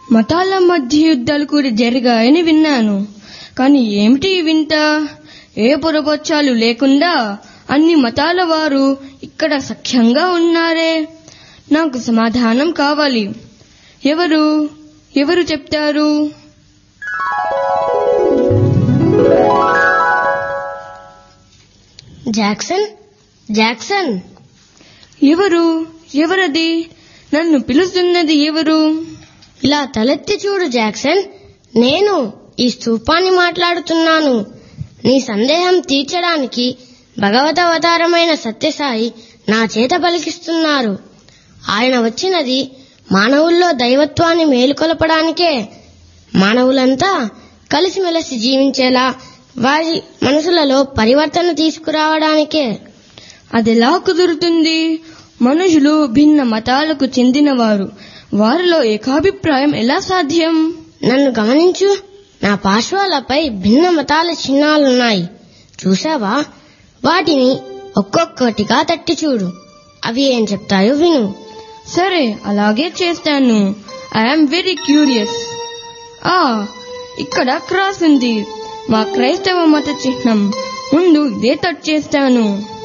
మతాల మధ్య యుద్ధాలు కూడా జరిగాయని విన్నాను కానీ ఏమిటి ఈ వింత ఏ పొరపచ్చాలు లేకుండా అన్ని మతాల వారు ఇక్కడ సఖ్యంగా ఉన్నారే నాకు సమాధానం కావాలి ఎవరు ఎవరు చెప్తారు జాక్సన్ జాక్సన్ ఎవరు ఎవరది నన్ను పిలుస్తున్నది ఎవరు ఇలా తలెత్తి చూడు జాక్సన్ నేను ఈ స్తూపాన్ని మాట్లాడుతున్నాను నీ సందేహం తీర్చడానికి భగవత అవతారమైన సత్యసాయి నా చేత పలికిస్తున్నారు ఆయన వచ్చినది మానవుల్లో దైవత్వాన్ని మేలుకొలపడానికే మానవులంతా కలిసిమెలిసి జీవించేలా వారి మనసులలో పరివర్తన తీసుకురావడానికే అదెలా కుదురుతుంది మనుషులు భిన్న మతాలకు చెందినవారు వారిలో ఏకాభిప్రాయం ఎలా సాధ్యం నన్ను గమనించు నా పార్శ్వాలపై భిన్న మతాల చిహ్నాలున్నాయి చూసావా వాటిని ఒక్కొక్కటిగా తట్టి చూడు అవి ఏం చెప్తాయో విను సరే అలాగే చేస్తాను ఐఎమ్ వెరీ క్యూరియస్ ఆ ఇక్కడ క్రాస్ ఉంది మా క్రైస్తవ మత చిహ్నం ముందు ఇదే టచ్ చేస్తాను